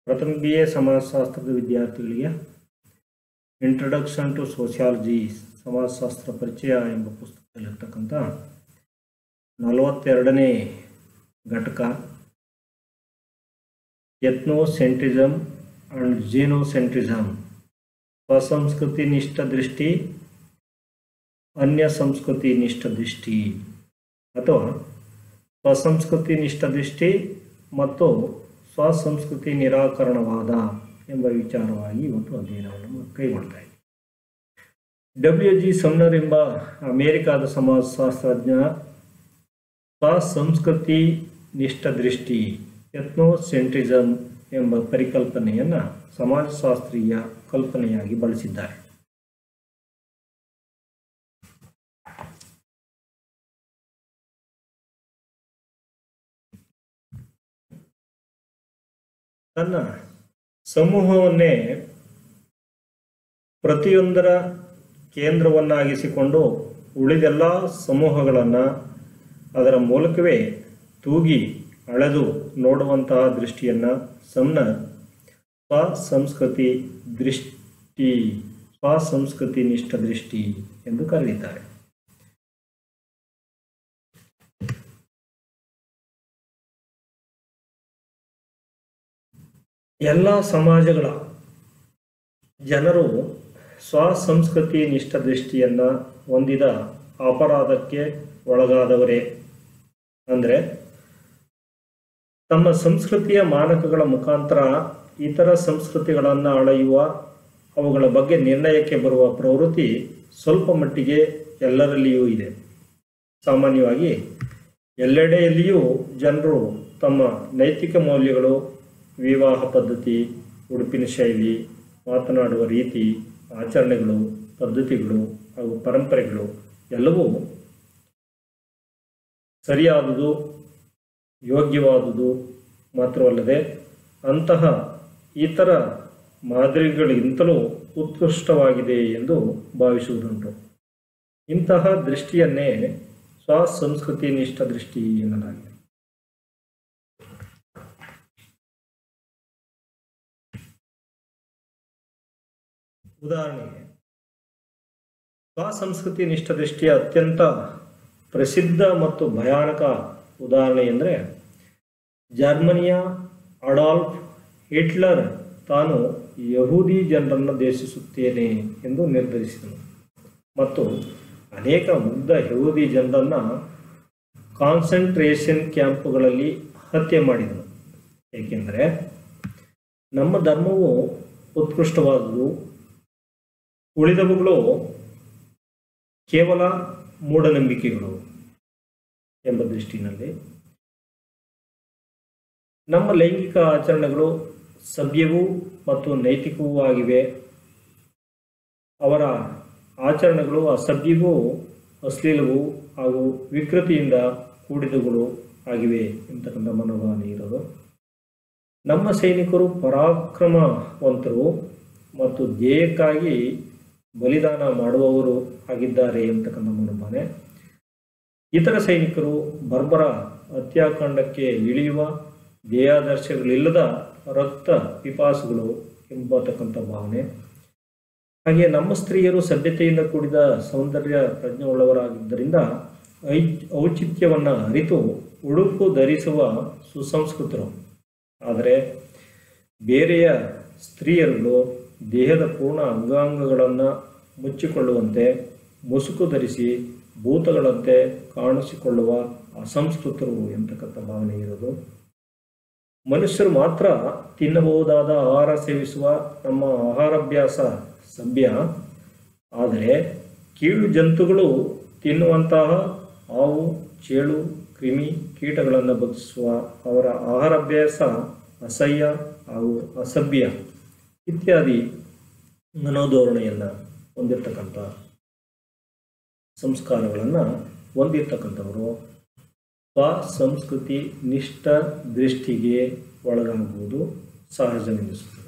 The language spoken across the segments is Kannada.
ಪ್ರಥಮ ಬಿ ಎ ಸಮಾಜಶಾಸ್ತ್ರದ ವಿದ್ಯಾರ್ಥಿಗಳಿಗೆ ಇಂಟ್ರಡಕ್ಷನ್ ಟು ಸೋಷಿಯಾಲಜಿ ಸಮಾಜಶಾಸ್ತ್ರ ಪರಿಚಯ ಎಂಬ ಪುಸ್ತಕದಲ್ಲಿರ್ತಕ್ಕಂಥ ನಲವತ್ತೆರಡನೇ ಘಟಕ ಎಥ್ನೋಸೆಂಟ್ರಿಸಮ್ ಆ್ಯಂಡ್ ಜೀನೋಸೆಂಟ್ರಿಸಮ್ ಸ್ವಸಂಸ್ಕೃತಿ ನಿಷ್ಠ ದೃಷ್ಟಿ ಅನ್ಯ ಸಂಸ್ಕೃತಿ ನಿಷ್ಠ ದೃಷ್ಟಿ ಅಥವಾ ಸ್ವಸಂಸ್ಕೃತಿ ನಿಷ್ಠ ದೃಷ್ಟಿ ಮತ್ತು ಸ್ವಸಂಸ್ಕೃತಿ ನಿರಾಕರಣವಾದ ಎಂಬ ವಿಚಾರವಾಗಿ ಇವತ್ತು ಅಧ್ಯಯನವನ್ನು ಕೈಗೊಳ್ತಾ ಇದ್ದೀವಿ ಡಬ್ಲ್ಯೂ ಜಿ ಸಮ್ನರ್ ಎಂಬ ಅಮೇರಿಕಾದ ಸಮಾಜಶಾಸ್ತ್ರಜ್ಞ ಸ್ವಸಂಸ್ಕೃತಿ ನಿಷ್ಠ ದೃಷ್ಟಿ ಎಥ್ನೋಸೆಂಟ್ರಿಸಮ್ ಎಂಬ ಪರಿಕಲ್ಪನೆಯನ್ನು ಸಮಾಜಶಾಸ್ತ್ರೀಯ ಕಲ್ಪನೆಯಾಗಿ ಬಳಸಿದ್ದಾರೆ ತನ್ನ ಸಮೂಹವನ್ನೇ ಪ್ರತಿಯೊಂದರ ಕೇಂದ್ರವನ್ನಾಗಿಸಿಕೊಂಡು ಉಳಿದೆಲ್ಲ ಸಮೂಹಗಳನ್ನು ಅದರ ಮೂಲಕವೇ ತೂಗಿ ಅಳೆದು ನೋಡುವಂತಹ ದೃಷ್ಟಿಯನ್ನು ಸಮ್ನ ಸ್ವಸಂಸ್ಕೃತಿ ದೃಷ್ಟಿ ಸ್ವಸಂಸ್ಕೃತಿ ನಿಷ್ಠ ದೃಷ್ಟಿ ಎಂದು ಕರೆದಿದ್ದಾರೆ ಎಲ್ಲ ಸಮಾಜಗಳ ಜನರು ಸ್ವಸಂಸ್ಕೃತಿ ನಿಷ್ಠ ದೃಷ್ಟಿಯನ್ನು ಹೊಂದಿದ ಅಪರಾಧಕ್ಕೆ ಒಳಗಾದವರೇ ಅಂದರೆ ತಮ್ಮ ಸಂಸ್ಕೃತಿಯ ಮಾನಕಗಳ ಮುಖಾಂತರ ಇತರ ಸಂಸ್ಕೃತಿಗಳನ್ನು ಅಳೆಯುವ ಅವುಗಳ ಬಗ್ಗೆ ನಿರ್ಣಯಕ್ಕೆ ಬರುವ ಪ್ರವೃತ್ತಿ ಸ್ವಲ್ಪ ಮಟ್ಟಿಗೆ ಎಲ್ಲರಲ್ಲಿಯೂ ಇದೆ ಸಾಮಾನ್ಯವಾಗಿ ಎಲ್ಲೆಡೆಯಲ್ಲಿಯೂ ಜನರು ತಮ್ಮ ನೈತಿಕ ಮೌಲ್ಯಗಳು ವಿವಾಹ ಪದ್ಧತಿ ಉಡುಪಿನ ಶೈಲಿ ಮಾತನಾಡುವ ರೀತಿ ಆಚರಣೆಗಳು ಪದ್ಧತಿಗಳು ಹಾಗೂ ಪರಂಪರೆಗಳು ಎಲ್ಲವೂ ಸರಿಯಾದುದು ಯೋಗ್ಯವಾದುದು ಮಾತ್ರವಲ್ಲದೆ ಅಂತಹ ಇತರ ಮಾದರಿಗಳಿಗಿಂತಲೂ ಉತ್ಕೃಷ್ಟವಾಗಿದೆ ಎಂದು ಭಾವಿಸುವುದುಂಟು ಇಂತಹ ದೃಷ್ಟಿಯನ್ನೇ ಸ್ವಸಂಸ್ಕೃತಿ ನಿಷ್ಠ ದೃಷ್ಟಿ ಎನ್ನಲಾಗಿದೆ ಉದಾಹರಣೆಗೆ ಸ್ವಸಂಸ್ಕೃತಿ ನಿಷ್ಠ ದೃಷ್ಟಿಯ ಅತ್ಯಂತ ಪ್ರಸಿದ್ಧ ಮತ್ತು ಭಯಾನಕ ಉದಾಹರಣೆ ಎಂದರೆ ಜರ್ಮನಿಯ ಅಡಾಲ್ಫ್ ಹಿಟ್ಲರ್ ತಾನು ಯಹೂದಿ ಜನರನ್ನು ದೇಶಿಸುತ್ತೇನೆ ಎಂದು ನಿರ್ಧರಿಸಿದನು ಮತ್ತು ಅನೇಕ ಮುಗ್ಧ ಯಹೂದಿ ಜನರನ್ನು ಕಾನ್ಸಂಟ್ರೇಷನ್ ಕ್ಯಾಂಪ್ಗಳಲ್ಲಿ ಹತ್ಯೆ ಮಾಡಿದನು ಏಕೆಂದರೆ ನಮ್ಮ ಧರ್ಮವು ಉತ್ಕೃಷ್ಟವಾದುದು ಉಳಿದವುಗಳು ಕೇವಲ ಮೂಢನಂಬಿಕೆಗಳು ಎಂಬ ದೃಷ್ಟಿನಲ್ಲಿ ನಮ್ಮ ಲೈಂಗಿಕ ಆಚರಣೆಗಳು ಸಭ್ಯವೂ ಮತ್ತು ನೈತಿಕವೂ ಆಗಿವೆ ಅವರ ಆಚರಣೆಗಳು ಅಸಭ್ಯವೂ ಅಶ್ಲೀಲವೂ ಹಾಗೂ ವಿಕೃತಿಯಿಂದ ಕೂಡಿದವುಗಳು ಆಗಿವೆ ಎಂತಕ್ಕಂಥ ಮನೋಭಾವನೆ ಇರೋದು ನಮ್ಮ ಸೈನಿಕರು ಪರಾಕ್ರಮವಂತರು ಮತ್ತು ಧ್ಯೇಯಕ್ಕಾಗಿ ಬಲಿದಾನ ಮಾಡುವವರು ಆಗಿದ್ದಾರೆ ಎಂತಕ್ಕಂಥ ಮನೋಭಾವನೆ ಇತರ ಸೈನಿಕರು ಬರ್ಬರ ಹತ್ಯಾಕಾಂಡಕ್ಕೆ ಇಳಿಯುವ ಧ್ಯೇಯಾದರ್ಶಗಳಿಲ್ಲದ ರಕ್ತ ಪಿಪಾಸುಗಳು ಎಂಬತಕ್ಕಂಥ ಭಾವನೆ ಹಾಗೆ ನಮ್ಮ ಸ್ತ್ರೀಯರು ಸಭ್ಯತೆಯಿಂದ ಕೂಡಿದ ಸೌಂದರ್ಯ ಪ್ರಜ್ಞೆಯುಳ್ಳವರಾಗಿದ್ದರಿಂದ ಐ ಔಚಿತ್ಯವನ್ನು ಅರಿತು ಉಡುಪು ಧರಿಸುವ ಸುಸಂಸ್ಕೃತರು ಆದರೆ ಬೇರೆಯ ಸ್ತ್ರೀಯರುಗಳು ದೇಹದ ಪೂರ್ಣ ಅಂಗಾಂಗಗಳನ್ನು ಮುಚ್ಚಿಕೊಳ್ಳುವಂತೆ ಮುಸುಕು ಧರಿಸಿ ಭೂತಗಳಂತೆ ಕಾಣಿಸಿಕೊಳ್ಳುವ ಅಸಂಸ್ಕೃತರು ಎಂತಕ್ಕಂಥ ಭಾವನೆ ಇರೋದು ಮನುಷ್ಯರು ಮಾತ್ರ ತಿನ್ನಬಹುದಾದ ಆಹಾರ ಸೇವಿಸುವ ನಮ್ಮ ಆಹಾರಾಭ್ಯಾಸ ಸಭ್ಯ ಆದರೆ ಕೀಳು ಜಂತುಗಳು ತಿನ್ನುವಂತಹ ಹಾವು ಚೇಳು ಕ್ರಿಮಿ ಕೀಟಗಳನ್ನು ಭಕ್ಷಿಸುವ ಅವರ ಆಹಾರಾಭ್ಯಾಸ ಅಸಹ್ಯ ಹಾಗೂ ಅಸಭ್ಯ ಇತ್ಯಾದಿ ಮನೋಧೋರಣೆಯನ್ನು ಹೊಂದಿರತಕ್ಕಂಥ ಸಂಸ್ಕಾರಗಳನ್ನು ಹೊಂದಿರತಕ್ಕಂಥವರು ಸ್ವ ಸಂಸ್ಕೃತಿ ನಿಷ್ಠ ದೃಷ್ಟಿಗೆ ಒಳಗಾಗುವುದು ಸಹಜವೆನಿಸುತ್ತದೆ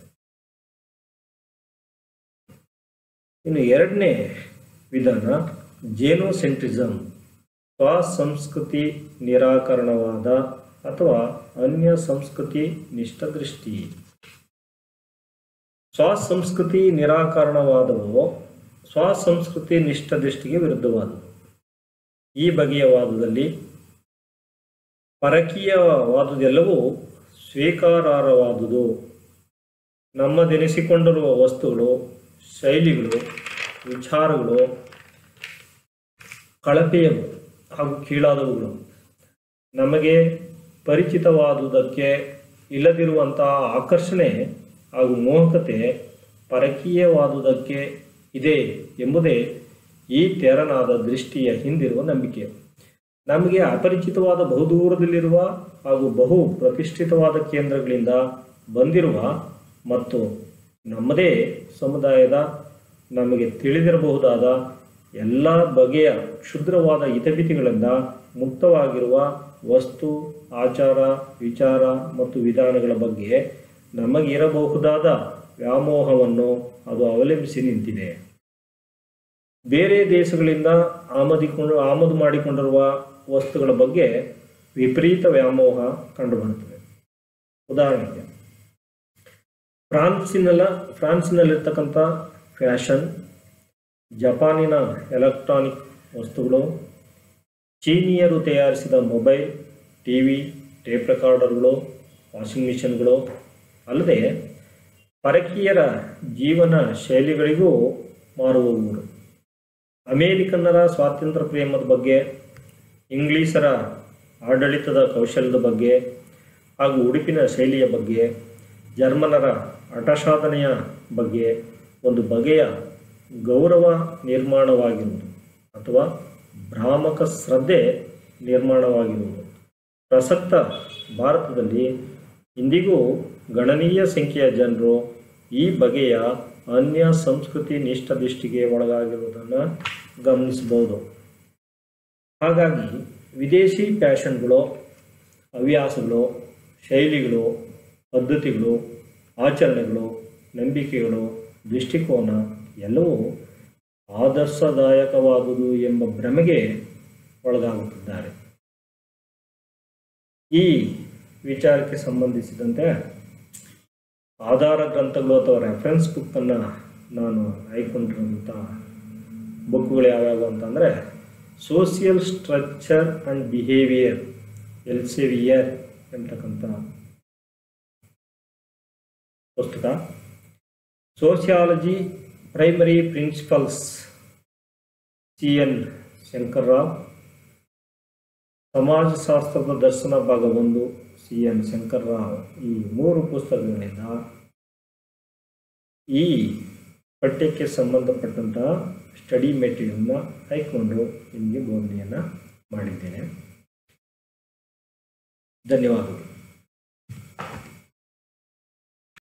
ಇನ್ನು ಎರಡನೇ ವಿಧಾನ ಜೇನೋಸೆಂಟ್ರಿಸಮ್ ಸ್ವಸಂಸ್ಕೃತಿ ನಿರಾಕರಣವಾದ ಅಥವಾ ಅನ್ಯ ಸಂಸ್ಕೃತಿ ನಿಷ್ಠ ದೃಷ್ಟಿ ಸ್ವಸಂಸ್ಕೃತಿ ನಿರಾಕರಣವಾದವು ಸ್ವಸಂಸ್ಕೃತಿ ನಿಷ್ಠ ದೃಷ್ಟಿಗೆ ವಿರುದ್ಧವಾದವು ಈ ಬಗೆಯ ವಾದದಲ್ಲಿ ಪರಕೀಯವಾದುದೆಲ್ಲವೂ ಸ್ವೀಕಾರಾರ್ಹವಾದುದು ನಮ್ಮದೆನಿಸಿಕೊಂಡಿರುವ ವಸ್ತುಗಳು ಶೈಲಿಗಳು ವಿಚಾರಗಳು ಕಳಪೆಯವು ಹಾಗೂ ಕೀಳಾದವುಗಳು ನಮಗೆ ಪರಿಚಿತವಾದುದಕ್ಕೆ ಇಲ್ಲದಿರುವಂತಹ ಆಕರ್ಷಣೆ ಹಾಗೂ ಮೋಹಕತೆ ಪರಕೀಯವಾದುದಕ್ಕೆ ಇದೆ ಎಂಬುದೇ ಈ ತೆರನಾದ ದೃಷ್ಟಿಯ ಹಿಂದಿರುವ ನಂಬಿಕೆ ನಮಗೆ ಅಪರಿಚಿತವಾದ ಬಹುದೂರದಲ್ಲಿರುವ ಹಾಗೂ ಬಹು ಪ್ರತಿಷ್ಠಿತವಾದ ಕೇಂದ್ರಗಳಿಂದ ಬಂದಿರುವ ಮತ್ತು ನಮ್ಮದೇ ಸಮುದಾಯದ ನಮಗೆ ತಿಳಿದಿರಬಹುದಾದ ಎಲ್ಲ ಬಗೆಯ ಕ್ಷುದ್ರವಾದ ಹಿತಮಿತಿಗಳಿಂದ ಮುಕ್ತವಾಗಿರುವ ವಸ್ತು ಆಚಾರ ವಿಚಾರ ಮತ್ತು ವಿಧಾನಗಳ ಬಗ್ಗೆ ನಮಗಿರಬಹುದಾದ ವ್ಯಾಮೋಹವನ್ನು ಅದು ಅವಲಂಬಿಸಿ ನಿಂತಿದೆ ಬೇರೆ ದೇಶಗಳಿಂದ ಆಮದಿಕೊಂಡು ಆಮದು ಮಾಡಿಕೊಂಡಿರುವ ವಸ್ತುಗಳ ಬಗ್ಗೆ ವಿಪರೀತ ವ್ಯಾಮೋಹ ಕಂಡುಬರುತ್ತದೆ ಉದಾಹರಣೆಗೆ ಫ್ರಾನ್ಸಿನಲ್ಲ ಫ್ರಾನ್ಸಿನಲ್ಲಿರ್ತಕ್ಕಂಥ ಫ್ಯಾಷನ್ ಜಪಾನಿನ ಎಲೆಕ್ಟ್ರಾನಿಕ್ ವಸ್ತುಗಳು ಚೀನಿಯರು ತಯಾರಿಸಿದ ಮೊಬೈಲ್ ಟಿ ವಿ ಟೇಪ್ ರೆಕಾರ್ಡರ್ಗಳು ವಾಷಿಂಗ್ ಮಿಷನ್ಗಳು ಅಲ್ಲದೆ ಪರಕೀಯರ ಜೀವನ ಶೈಲಿಗಳಿಗೂ ಮಾರುವವರು ಅಮೇರಿಕನ್ನರ ಸ್ವಾತಂತ್ರ್ಯ ಪ್ರೇಮದ ಬಗ್ಗೆ ಇಂಗ್ಲೀಷರ ಆಡಳಿತದ ಕೌಶಲ್ಯದ ಬಗ್ಗೆ ಹಾಗೂ ಉಡುಪಿನ ಶೈಲಿಯ ಬಗ್ಗೆ ಜರ್ಮನರ ಹಠಸಾಧನೆಯ ಬಗ್ಗೆ ಒಂದು ಬಗೆಯ ಗೌರವ ನಿರ್ಮಾಣವಾಗಿರುವುದು ಅಥವಾ ಭ್ರಾಮಕ ಶ್ರದ್ಧೆ ನಿರ್ಮಾಣವಾಗಿರುವುದು ಪ್ರಸಕ್ತ ಭಾರತದಲ್ಲಿ ಇಂದಿಗೂ ಗಣನೀಯ ಸಂಖ್ಯೆಯ ಜನರು ಈ ಬಗೆಯ ಅನ್ಯ ಸಂಸ್ಕೃತಿ ನಿಷ್ಠ ದೃಷ್ಟಿಗೆ ಒಳಗಾಗಿರುವುದನ್ನು ಗಮನಿಸಬಹುದು ಹಾಗಾಗಿ ವಿದೇಶಿ ಫ್ಯಾಷನ್ಗಳು ಹವ್ಯಾಸಗಳು ಶೈಲಿಗಳು ಪದ್ಧತಿಗಳು ಆಚರಣೆಗಳು ನಂಬಿಕೆಗಳು ದೃಷ್ಟಿಕೋನ ಎಲ್ಲವೂ ಆದರ್ಶದಾಯಕವಾದುದು ಎಂಬ ಭ್ರಮೆಗೆ ಒಳಗಾಗುತ್ತಿದ್ದಾರೆ ಈ ವಿಚಾರಕ್ಕೆ ಸಂಬಂಧಿಸಿದಂತೆ ಆಧಾರ ಗ್ರಂಥಗಳು ಅಥವಾ ರೆಫರೆನ್ಸ್ ಬುಕ್ಕನ್ನು ನಾನು ಆಯ್ಕೊಂಡಿರುವಂಥ ಬುಕ್ಗಳು ಯಾವ್ಯಾವು ಅಂತಂದರೆ social structure and behaviour Elsevier ಎಂಬತಕ್ಕಂಥ ಪುಸ್ತಕ sociology primary principles C N Shankarrao ಸಮಾಜಶಾಸ್ತ್ರದ ದರ್ಶನ ಭಾಗ ಒಂದು ಸಿ ಎನ್ ಶಂಕರ್ರಾವ್ ಈ ಮೂರು ಪುಸ್ತಕಗಳಿಂದ ಈ ಪಠ್ಯಕ್ಕೆ ಸಂಬಂಧಪಟ್ಟಂತಹ ಸ್ಟಡಿ ಮೆಟೀರಿಯಲ್ನ ಆಯ್ಕೊಂಡು ನಿಮಗೆ ಬೋಧನೆಯನ್ನು ಮಾಡಿದ್ದೇನೆ ಧನ್ಯವಾದಗಳು